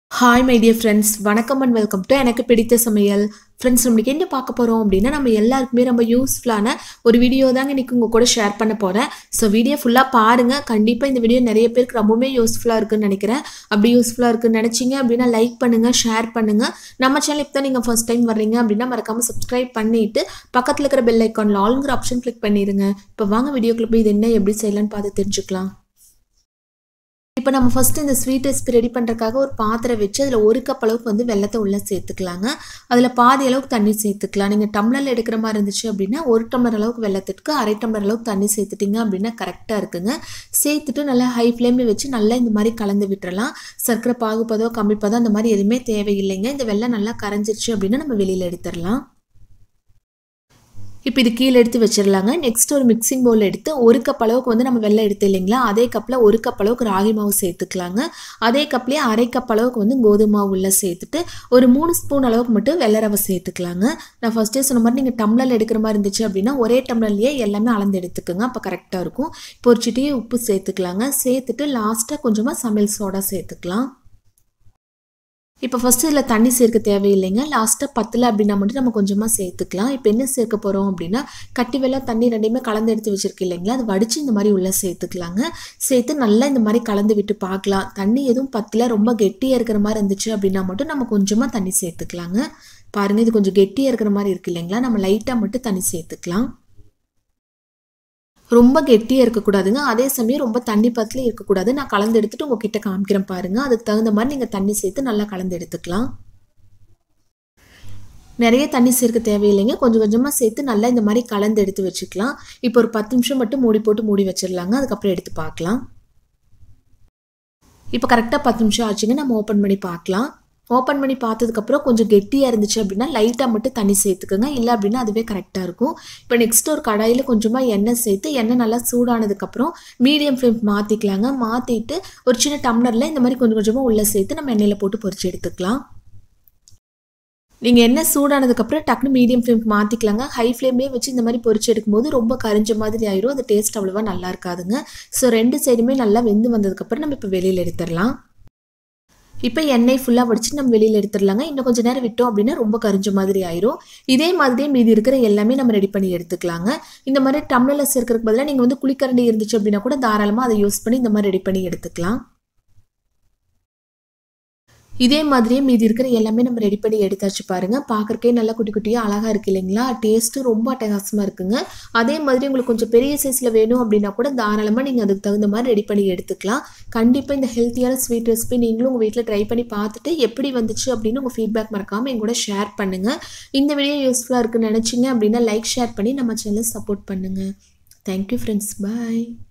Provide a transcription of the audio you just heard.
hi my dear friends வணக்கம் and welcome to எனக்கு பிடித்த சமையல் ஃப்ரெண்ட்ஸ் நம்மளுக்கு என்ன பார்க்க போகிறோம் அப்படின்னா நம்ம எல்லாருக்குமே ரொம்ப யூஸ்ஃபுல்லான ஒரு வீடியோ தாங்க இன்றைக்கி உங்கள் கூட ஷேர் பண்ண போகிறேன் ஸோ வீடியோ ஃபுல்லாக பாருங்கள் கண்டிப்பாக இந்த வீடியோ நிறைய பேருக்கு ரொம்பவுமே யூஸ்ஃபுல்லாக இருக்குன்னு நினைக்கிறேன் அப்படி யூஸ்ஃபுல்லாக இருக்குன்னு நினச்சிங்க அப்படின்னா லைக் பண்ணுங்கள் ஷேர் பண்ணுங்கள் நம்ம சேனல் இப்போ தான் நீங்கள் ஃபர்ஸ்ட் டைம் வர்றீங்க அப்படின்னா மறக்காமல் சப்ஸ்கிரைப் பண்ணிவிட்டு பக்கத்தில் இருக்கிற பெல் ஐக்கானில் ஆளுங்கிற ஆப்ஷன் கிளிக் பண்ணிடுங்க இப்போ வாங்க வீடியோக்குள்ள போய் இது என்ன எப்படி செய்யலாம்னு பார்த்து தெரிஞ்சுக்கலாம் இப்போ நம்ம ஃபஸ்ட்டு இந்த ஸ்வீட் ரெசிபி ரெடி பண்ணுறதுக்காக ஒரு பாத்திரம் வச்சு அதில் ஒரு கப் அளவுக்கு வந்து வெள்ளத்தை உள்ளே சேர்த்துக்கலாங்க அதில் பாதி அளவுக்கு தண்ணி சேர்த்துக்கலாம் நீங்கள் டம்ளரில் எடுக்கிற மாதிரி இருந்துச்சு அப்படின்னா ஒரு டம்ளர் அளவுக்கு வெள்ளத்துக்கு அரை டம்ளர் அளவுக்கு தண்ணி சேர்த்துட்டிங்க அப்படின்னா கரெக்டாக இருக்குங்க சேர்த்துட்டு நல்லா ஹை ஃப்ளேமில் வச்சு நல்லா இந்த மாதிரி கலந்து விட்டுறலாம் சர்க்கரை பாகுப்பதோ கம்மிப்பதோ அந்த மாதிரி எதுவுமே தேவையில்லைங்க இந்த வெள்ளம் நல்லா கரைஞ்சிருச்சு அப்படின்னா நம்ம வெளியில் எடுத்துடலாம் இப்போ இது கீழே எடுத்து வச்சிடலாங்க நெக்ஸ்ட் ஒரு மிக்சிங் பவுல் எடுத்து ஒரு கப் அளவுக்கு வந்து நம்ம வெள்ளம் எடுத்து இல்லைங்களா அதே கப்பில் ஒரு கப் அளவுக்கு ராகி மாவு சேர்த்துக்கலாங்க அதே கப்லேயே அரை கப் அளவுக்கு வந்து கோதுமை மாவு உள்ளே சேர்த்துட்டு ஒரு மூணு ஸ்பூன் அளவுக்கு மட்டும் வெள்ளை ரவை சேர்த்துக்கலாங்க நான் ஃபஸ்ட்டே சொன்ன மாதிரி நீங்கள் டம்ளர் எடுக்கிற மாதிரி இருந்துச்சு அப்படின்னா ஒரே டம்ளர்லேயே எல்லாமே அளந்து எடுத்துக்கோங்க அப்போ கரெக்டாக இருக்கும் பொரிச்சிட்டே உப்பு சேர்த்துக்கலாங்க சேர்த்துட்டு லாஸ்ட்டாக கொஞ்சமாக சமையல் சோடா சேர்த்துக்கலாம் இப்போ ஃபஸ்ட்டு இதில் தண்ணி சேர்க்க தேவையில்லைங்க லாஸ்ட்டாக பத்தில் அப்படின்னா மட்டும் நம்ம கொஞ்சமாக சேர்த்துக்கலாம் இப்போ என்ன சேர்க்க போகிறோம் அப்படின்னா கட்டி வெள்ளம் தண்ணி ரெண்டையுமே கலந்து எடுத்து வச்சுருக்கு இல்லைங்களா அது வடித்து இந்த மாதிரி உள்ளே சேர்த்துக்கலாங்க சேர்த்து நல்லா இந்த மாதிரி கலந்து விட்டு பார்க்கலாம் தண்ணி எதுவும் பத்தில் ரொம்ப கெட்டியாக இருக்கிற மாதிரி இருந்துச்சு அப்படின்னா மட்டும் நம்ம கொஞ்சமாக தண்ணி சேர்த்துக்கலாங்க பாருங்கள் இது கொஞ்சம் கெட்டியாக இருக்கிற மாதிரி இருக்கு இல்லைங்களா நம்ம லைட்டாக மட்டும் தண்ணி சேர்த்துக்கலாம் ரொம்ப கெட்டியாக இருக்கக்கூடாதுங்க அதே சமயம் ரொம்ப தண்ணி பத்தில் இருக்கக்கூடாது நான் கலந்து எடுத்துட்டு உங்ககிட்ட காமிக்கிறேன் பாருங்கள் அதுக்கு தகுந்த மாதிரி நீங்கள் தண்ணி சேர்த்து நல்லா கலந்து எடுத்துக்கலாம் நிறைய தண்ணி சேர்க்க தேவையில்லைங்க கொஞ்சம் கொஞ்சமாக சேர்த்து நல்லா இந்த மாதிரி கலந்து எடுத்து வச்சுக்கலாம் இப்போ ஒரு பத்து நிமிஷம் மட்டும் மூடி போட்டு மூடி வச்சிடலாங்க அதுக்கப்புறம் எடுத்து பார்க்கலாம் இப்போ கரெக்டாக பத்து நிமிஷம் ஆச்சுங்க நம்ம ஓப்பன் பண்ணி பார்க்கலாம் ஓப்பன் பண்ணி பார்த்ததுக்கப்புறம் கொஞ்சம் கெட்டியாக இருந்துச்சு அப்படின்னா லைட்டாக மட்டும் தண்ணி சேர்த்துக்கோங்க இல்லை அப்படின்னா அதுவே கரெக்டாக இருக்கும் இப்போ நெக்ஸ்ட் ஒரு கடாயில் கொஞ்சமாக எண்ணெய் சேர்த்து எண்ணெய் நல்லா சூடானதுக்கப்புறம் மீடியம் ஃப்ளேம் மாற்றிக்கலாங்க மாற்றிட்டு ஒரு சின்ன டம்ளரில் இந்த மாதிரி கொஞ்சம் கொஞ்சமாக உள்ளே சேர்த்து நம்ம எண்ணெயில் போட்டு பொரிச்சு எடுத்துக்கலாம் நீங்கள் எண்ணெய் சூடானதுக்கப்புறம் டக்குனு மீடியம் ஃப்ளேம்க்கு மாற்றிக்கலாங்க ஹை ஃப்ளேம்லேயே வச்சு இந்த மாதிரி பொரிச்சு எடுக்கும்போது ரொம்ப கரிஞ்ச மாதிரி ஆயிரும் அது டேஸ்ட் அவ்வளோவா நல்லா இருக்காதுங்க ஸோ ரெண்டு சைடுமே நல்லா வெந்து வந்ததுக்கப்புறம் நம்ம இப்போ வெளியில் எடுத்துடலாம் இப்போ எண்ணெய் ஃபுல்லாக வடிச்சு நம்ம வெளியில் எடுத்துடலாங்க இன்னும் கொஞ்சம் நேரம் விட்டோம் அப்படின்னா ரொம்ப கரிஞ்ச மாதிரி ஆயிரும் இதே மாதிரியே மீதி இருக்கிற எல்லாமே நம்ம ரெடி பண்ணி எடுத்துக்கலாங்க இந்த மாதிரி டம்ளரில் சேர்க்கறதுக்கு பதிலாக நீங்கள் வந்து குளிக்கரண்டி இருந்துச்சு அப்படின்னா கூட தாராளமாக அதை யூஸ் பண்ணி இந்த மாதிரி ரெடி பண்ணி எடுத்துக்கலாம் இதே மாதிரியே மீதி இருக்கிற எல்லாமே நம்ம ரெடி பண்ணி எடுத்தாச்சு பாருங்கள் பார்க்குறக்கே நல்லா குட்டி குட்டியாக அழகாக இருக்குது இல்லைங்களா டேஸ்ட்டு ரொம்ப அட்டகாசமாக இருக்குங்க அதே மாதிரி உங்களுக்கு கொஞ்சம் பெரிய சைஸில் வேணும் அப்படின்னா கூட தாராளமாக நீங்கள் அதுக்கு தகுந்த மாதிரி ரெடி பண்ணி எடுத்துக்கலாம் கண்டிப்பாக இந்த ஹெல்த்தியான ஸ்வீட் ரெசிபி நீங்களும் உங்கள் வீட்டில் ட்ரை பண்ணி பார்த்துட்டு எப்படி வந்துச்சு அப்படின்னு உங்கள் ஃபீட்பேக் மறக்காமல் என் கூட ஷேர் பண்ணுங்கள் இந்த வீடியோ யூஸ்ஃபுல்லாக இருக்குன்னு நினச்சிங்க அப்படின்னா லைக் ஷேர் பண்ணி நம்ம சேனலை சப்போர்ட் பண்ணுங்கள் தேங்க்யூ ஃப்ரெண்ட்ஸ் பாய்